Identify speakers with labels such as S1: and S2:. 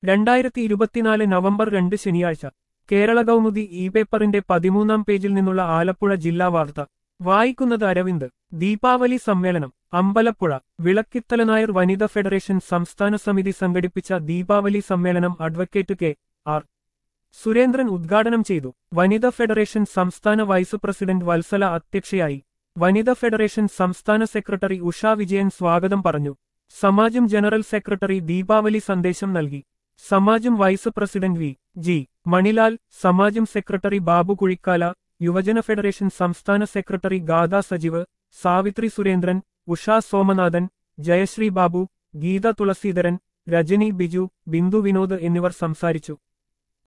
S1: രണ്ടായിരത്തി ഇരുപത്തിനാല് നവംബർ രണ്ട് ശനിയാഴ്ച കേരള കൗമുദി ഇ പേപ്പറിന്റെ പതിമൂന്നാം പേജിൽ നിന്നുള്ള ആലപ്പുഴ ജില്ലാ വാർത്ത വായിക്കുന്നത് അരവിന്ദ് ദീപാവലി സമ്മേളനം അമ്പലപ്പുഴ വിളക്കിത്തല നായർ വനിതാ ഫെഡറേഷൻ സംസ്ഥാന സമിതി സംഘടിപ്പിച്ച ദീപാവലി സമ്മേളനം അഡ്വക്കേറ്റ് കെ ആർ സുരേന്ദ്രൻ ഉദ്ഘാടനം ചെയ്തു വനിതാ ഫെഡറേഷൻ സംസ്ഥാന വൈസ് പ്രസിഡന്റ് വത്സല അധ്യക്ഷയായി വനിതാ ഫെഡറേഷൻ സംസ്ഥാന സെക്രട്ടറി ഉഷ വിജയൻ സ്വാഗതം പറഞ്ഞു സമാജം ജനറൽ സെക്രട്ടറി ദീപാവലി സന്ദേശം നൽകി സമാജം vice president V G Manilal സമാജം സെക്രട്ടറി ബാബു കുഴിക്കാല യുവജന ഫെഡറേഷൻ സംസ്ഥാന സെക്രട്ടറി ഗാദാ സജീവ് സാവിത്രി സുരേന്ദ്രൻ ഉഷ സോമനാഥൻ ജയശ്രീ ബാബു ഗീത തുളസീധരൻ രജനി ബിജു ബിന്ദു വിനോദ് എന്നിവർ സംസാരിച്ചു